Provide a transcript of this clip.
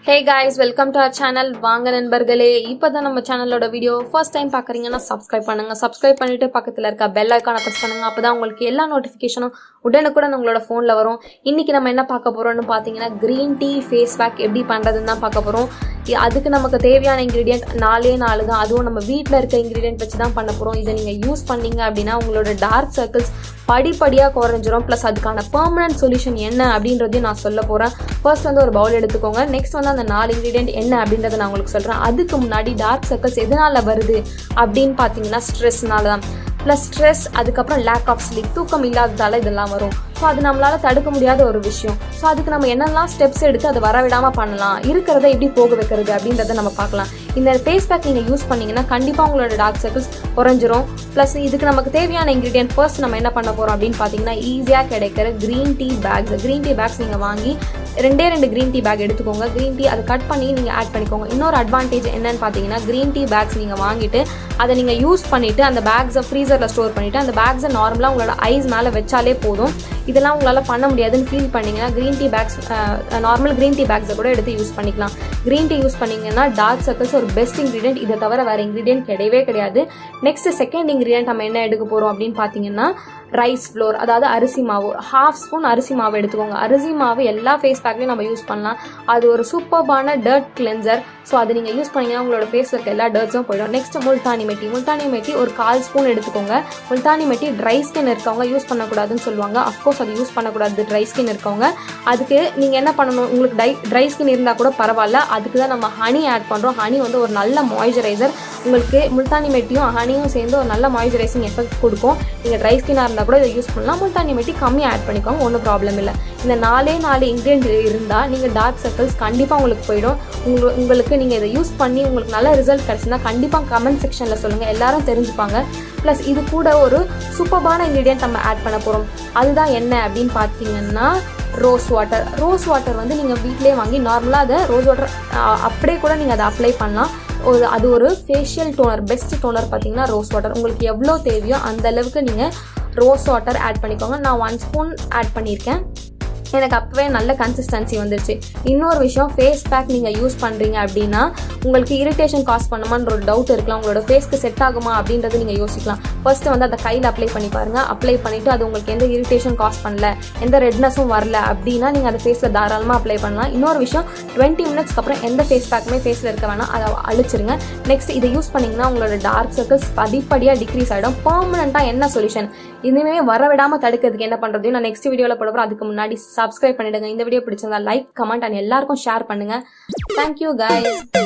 hey guys welcome to our channel வாங்க நண்பர்களே இப்போ தான் நம்ம சேனலோட வீடியோ ஃபர்ஸ்ட் டைம் பார்க்குறீங்கன்னா சப்ஸ்கிரைப் பண்ணுங்க சப்ஸ்கிரைப் பண்ணிட்டு பக்கத்தில் இருக்க பெல் ஐக்கானை ப்ரெஸ் பண்ணுங்க அப்போ தான் உங்களுக்கு எல்லா நோட்டிஃபிகேஷனும் உடனுக்குடன் உங்களோட ஃபோனில் வரும் இன்னைக்கு நம்ம என்ன பார்க்க போறோம்னு பார்த்தீங்கன்னா க்ரீன் டீ ஃபேஸ் பேக் எப்படி பண்ணுறதுன்னு தான் பார்க்க போகிறோம் அதுக்கு நமக்கு தேவையான இன்க்ரீடியன்ட் நாலே நாலு தான் அதுவும் நம்ம வீட்டில் இருக்க இன்க்ரீடியன்ட் வச்சு தான் பண்ண போகிறோம் இதை நீங்கள் யூஸ் பண்ணீங்க அப்படின்னா உங்களோட டார்க் சர்க்கிள்ஸ் படிப்படியாக குறைஞ்சிரும் ப்ளஸ் அதுக்கான பெர்மனன்ட் சொல்யூஷன் என்ன அப்படின்றதையும் நான் சொல்ல போகிறேன் ஃபர்ஸ்ட் வந்து ஒரு பவுல் எடுத்துக்கோங்க நெக்ஸ்ட் வந்து அந்த நாலு இன்க்ரீடியன்ட் என்ன அப்படின்றத நான் உங்களுக்கு சொல்கிறேன் அதுக்கு முன்னாடி டார்க் சர்க்கிள்ஸ் எதனால வருது அப்படின்னு பார்த்தீங்கன்னா ஸ்ட்ரெஸ்னால தான் ப்ளஸ் ஸ்ட்ரெஸ் அதுக்கப்புறம் லேக் ஆஃப் ஸ்லீப் தூக்கம் இல்லாததால இதெல்லாம் வரும் ஸோ அது நம்மளால தடுக்க முடியாத ஒரு விஷயம் ஸோ அதுக்கு நம்ம என்னெல்லாம் ஸ்டெப்ஸ் எடுத்து அதை வரவிடாமல் பண்ணலாம் இருக்கிறத எப்படி போக வைக்கிறது அப்படின்றத நம்ம பார்க்கலாம் இந்த ஃபேஸ் பேக் நீங்கள் யூஸ் பண்ணீங்கன்னா கண்டிப்பாக உங்களோட டார்க் சர்க்கிள்ஸ் குறைஞ்சிரும் ப்ளஸ் இதுக்கு நமக்கு தேவையான இன்க்ரீடியன்ட் ஃபர்ஸ்ட் நம்ம என்ன பண்ண போகிறோம் அப்படின்னு பார்த்தீங்கன்னா ஈஸியாக கிடைக்கிற green tea bags green tea bags நீங்கள் வாங்கி ரெண்டே ரெண்டு க்ரீன் டீ பேக் எடுத்துக்கோங்க க்ரீன் டீ அதை கட் பண்ணி நீங்கள் ஆட் பண்ணிக்கோங்க இன்னொரு அட்வான்டேஜ் என்னன்னு பார்த்தீங்கன்னா க்ரீன் டீ பேக்ஸ் நீங்கள் வாங்கிட்டு அதை நீங்கள் யூஸ் பண்ணிவிட்டு அந்த பேக்ஸை ஃப்ரீசரில் ஸ்டோர் பண்ணிவிட்டு அந்த பேக்ஸை நார்மலாக உங்களோட ஐஸ் மேலே வச்சாலே போதும் இதெல்லாம் உங்களால் பண்ண முடியாதுன்னு ஃபீல் பண்ணிங்கன்னா green tea bags normal green tea பேக்ஸை கூட எடுத்து யூஸ் பண்ணிக்கலாம் க்ரீன் டீ யூஸ் பண்ணிங்கன்னா டார்க் சர்க்கிள்ஸ் ஒரு பெஸ்ட் இன்க்ரீடியன்ட் இதை தவிர வேறு இன்க்ரீடியன்ட் கிடையவே கிடையாது நெக்ஸ்ட் செகண்ட் இன்க்ரீடியன்ட் நம்ம என்ன எடுக்க போகிறோம் அப்படின்னு பார்த்தீங்கன்னா ரைஸ் ஃப்ளோர் அதாவது அரிசி மாவு ஹாஃப் ஸ்பூன் அரிசி மாவு எடுத்துக்கோங்க அரிசி மாவு எல்லா ஃபேஸ் பேக்லையும் நம்ம யூஸ் பண்ணலாம் அது ஒரு சூப்பர்பான டர்ட் கிளென்சர் ஸோ அது நீங்கள் யூஸ் பண்ணீங்கன்னா உங்களோட ஃபேஸில் இருக்க எல்லா டர்ட்ஸும் போயிடும் நெக்ஸ்ட் முல்தானி மெட்டி முல்தானி மெட்டி ஒரு கால் ஸ்பூன் எடுத்துக்கோங்க முல்தானி மெட்டி ட்ரை ஸ்கின் இருக்கவங்க யூஸ் பண்ணக்கூடாதுன்னு சொல்லுவாங்க அஃப்கோர்ஸ் அது யூஸ் பண்ணக்கூடாது ட்ரை ஸ்கின் இருக்கவங்க அதுக்கு நீங்கள் என்ன பண்ணணும் உங்களுக்கு டை ட்ரை ஸ்கின் இருந்தால் கூட பரவாயில்ல அதுக்கு தான் நம்ம ஹனி ஆட் பண்ணுறோம் ஹனி வந்து ஒரு நல்ல மாய்ஸ்சரைசர் உங்களுக்கு முல்தானி மெட்டியும் ஹனியும் சேர்ந்து ஒரு நல்ல மாய்ஸ்சரைசிங் எஃபெக்ட் கொடுக்கும் நீங்கள் ட்ரை ஸ்கின்னாக இருந்தால் கூட இதை யூஸ் பண்ணலாம் முல்தானி மெட்டி கம்மியாக ஆட் பண்ணிக்கோங்க ஒன்றும் ப்ராப்ளம் இல்லை இந்த நாலே நாலு இன்க்ரீடியன்ட் இருந்தால் நீங்கள் டார்க் சர்க்கிள்ஸ் கண்டிப்பாக உங்களுக்கு போயிடும் உங்க உங்களுக்கு நீங்கள் இதை யூஸ் பண்ணி உங்களுக்கு நல்ல ரிசல்ட் கிடச்சிருந்தா கண்டிப்பாக கமெண்ட் செக்ஷனில் சொல்லுங்கள் எல்லாரும் தெரிஞ்சுப்பாங்க ப்ளஸ் இது கூட ஒரு சூப்பர்பான இன்க்ரீடியன்ட் நம்ம ஆட் பண்ண போகிறோம் அதுதான் என்ன அப்படின்னு பார்த்தீங்கன்னா ரோஸ் வாட்டர் ரோஸ் வாட்டர் வந்து நீங்கள் வீட்டிலே வாங்கி நார்மலாக அதை ரோஸ் வாட்டர் அப்படியே கூட நீங்கள் அதை அப்ளை பண்ணலாம் ஒரு அது ஒரு ஃபேஷியல் டோனர் பெஸ்ட் டோனர் பார்த்தீங்கன்னா ரோஸ் வாட்டர் உங்களுக்கு எவ்வளோ தேவையோ அந்த அளவுக்கு நீங்கள் ரோஸ் வாட்டர் ஆட் பண்ணிக்கோங்க நான் ஒன் ஸ்பூன் ஆட் பண்ணியிருக்கேன் எனக்கு அப்போவே நல்ல கன்சிஸ்டன்சி வந்துருச்சு இன்னொரு விஷயம் ஃபேஸ் பேக் நீங்கள் யூஸ் பண்ணுறீங்க அப்படின்னா உங்களுக்கு இரிட்டேஷன் காஸ் பண்ணுமான்ற ஒரு டவுட் இருக்கலாம் உங்களோட ஃபேஸ்க்கு செட் ஆகுமா அப்படின்றது நீங்கள் யோசிக்கலாம் ஃபர்ஸ்ட் வந்து அதை கையில் அப்ளை பண்ணி பாருங்கள் அப்ளை பண்ணிவிட்டு அது உங்களுக்கு எந்த இரிட்டேஷன் காஸ் பண்ணல எந்த ரெட்னஸும் வரல அப்படின்னா நீங்கள் அதை ஃபேஸில் தாராளமாக அப்ளை பண்ணலாம் இன்னொரு விஷயம் டுவெண்ட்டி மினிட்ஸ்க்கு அப்புறம் எந்த ஃபேஸ் பேக்குமே ஃபேஸில் இருக்க வேணாம் அதை அழிச்சிருங்க நெக்ஸ்ட் இதை யூஸ் பண்ணிங்கன்னா உங்களோட டார்க் சர்க்கிள்ஸ் படிப்படியாக டிக்ரீஸ் ஆகிடும் பர்மனெண்ட்டாக என்ன சொல்யூஷன் இனிமே வரவிடாமல் தடுக்கிறதுக்கு என்ன பண்ணுறதையும் நான் நெக்ஸ்ட் வீடியோவில் போட போகிறோம் அதுக்கு முன்னாடி சப்ஸ்கிரைப் பண்ணிடுங்க இந்த வீடியோ பிடிச்சிருந்தா லைக் கமெண்ட் அண்ட் எல்லாருக்கும் ஷேர் பண்ணுங்க தேங்க்யூ guys